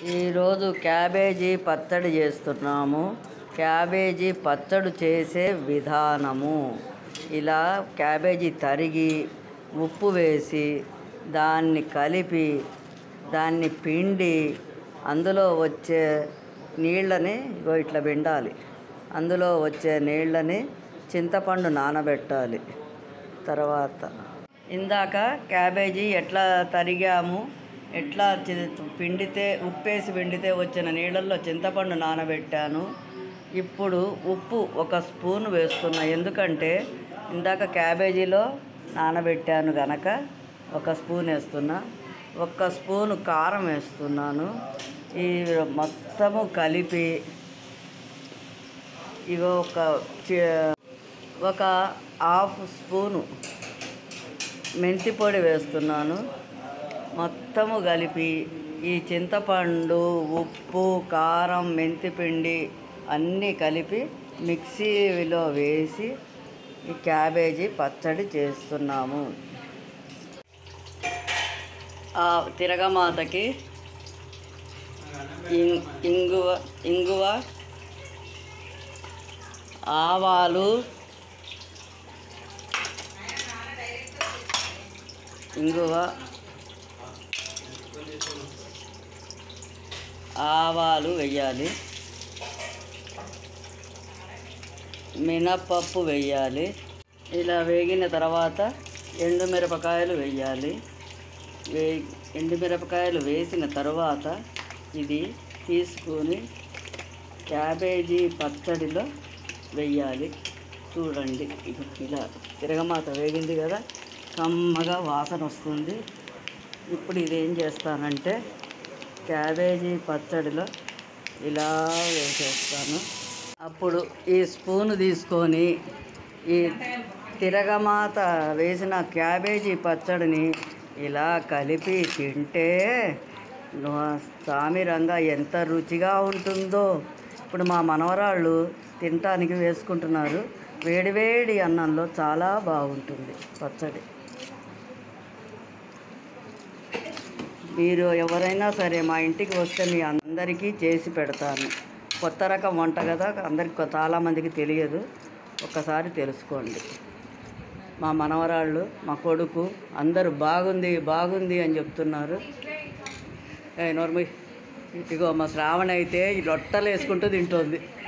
ఈరోజు క్యాబేజీ పచ్చడి చేస్తున్నాము క్యాబేజీ పచ్చడి చేసే విధానము ఇలా క్యాబేజీ తరిగి ఉప్పు వేసి దాన్ని కలిపి దాన్ని పిండి అందులో వచ్చే నీళ్ళని ఇగో ఇట్లా పిండాలి అందులో వచ్చే నీళ్ళని చింతపండు నానబెట్టాలి తర్వాత ఇందాక క్యాబేజీ ఎట్లా తరిగాము ఎట్లా చి- పిండితే ఉప్పేసి పిండితే వచ్చిన నీళ్ళల్లో చింతపండు నానబెట్టాను ఇప్పుడు ఉప్పు ఒక స్పూన్ వేస్తున్నా ఎందుకంటే ఇందాక క్యాబేజీలో నానబెట్టాను గనక ఒక స్పూన్ వేస్తున్నా ఒక్క స్పూను కారం వేస్తున్నాను ఈ మొత్తము కలిపి ఇగో ఒక చి- ఒక హాఫ్ స్పూను మెంతి పొడి వేస్తున్నాను మొత్తము కలిపి ఈ చింతపండు ఉప్పు కారం మెంతి పిండి అన్నీ కలిపి మిక్సీలో వేసి ఈ క్యాబేజీ పచ్చడి చేస్తున్నాము ఆ తిరగమాతకి ఇం- ఇంగువ ఇంగువ ఆవాలు ఇంగువ ఆవాలు వెయ్యాలి మినప్పప్పు వెయ్యాలి ఇలా వేగిన తర్వాత ఎండుమిరపకాయలు వెయ్యాలి వే ఎండుమిరపకాయలు వేసిన తర్వాత ఇది తీసుకొని క్యాబేజీ పచ్చడిలో వెయ్యాలి చూడండి ఇగో ఇలా తిరగమాత వేగింది కదా కమ్మగా వాసన వస్తుంది ఇప్పుడు ఇదేం చేస్తానంటే క్యాబేజీ పచ్చడిలో ఇలా వేసేస్తాను అప్పుడు ఈ స్పూన్ తీసుకొని ఈ తిరగమాత వేసిన క్యాబేజీ పచ్చడిని ఇలా కలిపి తింటే నువ్వు సామిరంగా ఎంత రుచిగా ఉంటుందో ఇప్పుడు మా మనవరాళ్ళు తినటానికి వేసుకుంటున్నారు వేడివేడి అన్నంలో చాలా బాగుంటుంది పచ్చడి మీరు ఎవరైనా సరే మా ఇంటికి వస్తే మీ అందరికీ చేసి పెడతాను కొత్త రకం వంట కదా అందరికి చాలామందికి తెలియదు ఒక్కసారి తెలుసుకోండి మా మనవరాళ్ళు మా కొడుకు అందరూ బాగుంది బాగుంది అని చెప్తున్నారు ఏ నోర్మి ఇదిగో మా శ్రావణ అయితే ఈ రొట్టెలు వేసుకుంటూ తింటోంది